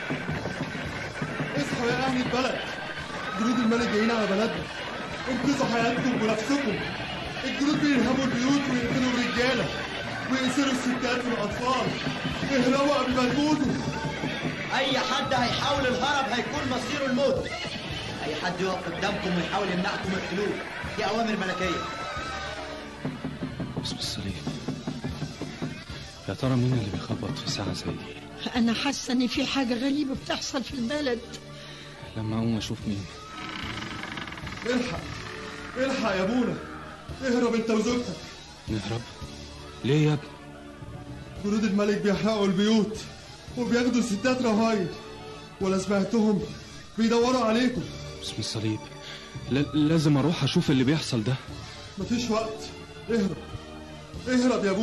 اصحوا يا اهل البلد جنود الملك جايين على بلدنا انقذوا حياتكم ونفسكم الجنود بيرهبوا البيوت ويقتلوا الرجاله ويأسروا الستات والاطفال اهربوا قبل ما تموتوا اي حد هيحاول الهرب هيكون مصيره الموت اي حد يقف قدامكم ويحاول يمنعكم اقتلوه دي اوامر ملكيه باسم الصليب يا ترى مين اللي بيخبط في ساعة زي دي أنا حاسة إن في حاجة غريبة بتحصل في البلد لما أقوم أشوف مين الحق الحق يا ابونا اهرب انت وزوجتك نهرب ليه يا ابني جنود الملك بيحرقوا البيوت وبياخدوا الستات رهاين ولا سمعتهم بيدوروا عليكم باسم الصليب ل- لازم أروح أشوف اللي بيحصل ده مفيش وقت اهرب اهرب يا ابونا